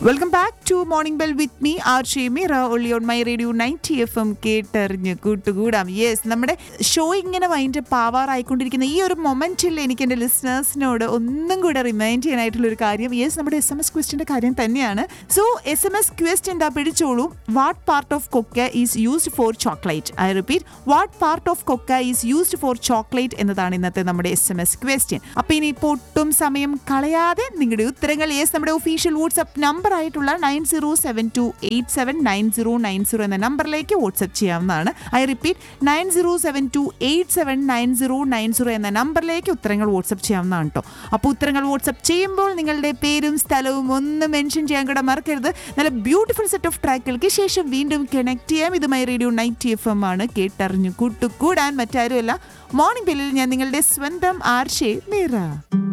welcome back to morning bell with me R Shemeera ഒള്ളി on my radio ninety F M കേട്ടറിഞ്ഞ് കൂട്ടുകൂടാം yes നമ്മുടെ show ഇങ്ങനെ wind പാവാറായിക്കൊണ്ടിരിക്കുന്ന ഈ ഒരു മൊമെന്റിൽ എനിക്ക് എൻ്റെ ലിസണേഴ്സിനോട് ഒന്നും കൂടെ റിമൈൻഡ് ചെയ്യാനായിട്ടുള്ള ഒരു കാര്യം യെസ് നമ്മുടെ എസ് എം എസ് ക്വസ്റ്റിൻ്റെ കാര്യം തന്നെയാണ് so S M S quest എന്താ പിടിച്ചോളൂ what part of cocoa is used for chocolate I repeat what part of cocoa is used for chocolate എന്നതാണ് ഇന്നത്തെ നമ്മുടെ എസ് എം എസ് ക്വസ്റ്റ്യൻ അപ്പോൾ ഇനി ഇപ്പോൾ ഒട്ടും സമയം കളയാതെ നിങ്ങളുടെ ഉത്തരങ്ങൾ യെസ് നമ്മുടെ ഒഫീഷ്യൽ വാട്സ്ആപ്പ് നമ്പർ ആയിട്ടുള്ള nine zero seven two eight seven nine zero nine zero എന്ന നമ്പറിലേക്ക് വാട്സ്ആപ്പ് ചെയ്യാവുന്നതാണ് I repeat nine zero seven two eight seven nine zero nine zero എന്ന നമ്പറിലേക്ക് ഉത്തരങ്ങൾ വാട്സ്ആപ്പ് ചെയ്യാവുന്നതാണ് കേട്ടോ അപ്പോൾ ഉത്തരങ്ങൾ വാട്സ്ആപ്പ് ചെയ്യുമ്പോൾ നിങ്ങളുടെ പേരും സ്ഥലവും ഒന്ന് മെൻഷൻ ചെയ്യാൻ കൂടെ മറക്കരുത് നല്ല ബ്യൂട്ടിഫുൾ സെറ്റ് ഓഫ് ട്രാക്കുകൾക്ക് ശേഷം വീണ്ടും കണക്ട് ചെയ്യാം ഇത് my radio night F M ആണ് കേട്ടറിഞ്ഞു കൂട്ടുകൂടാൻ മറ്റാരുമല്ല മോർണിംഗ് ബെല്ലിൽ ഞാൻ നിങ്ങളുടെ സ്വന്തം ആർഷേ മീറ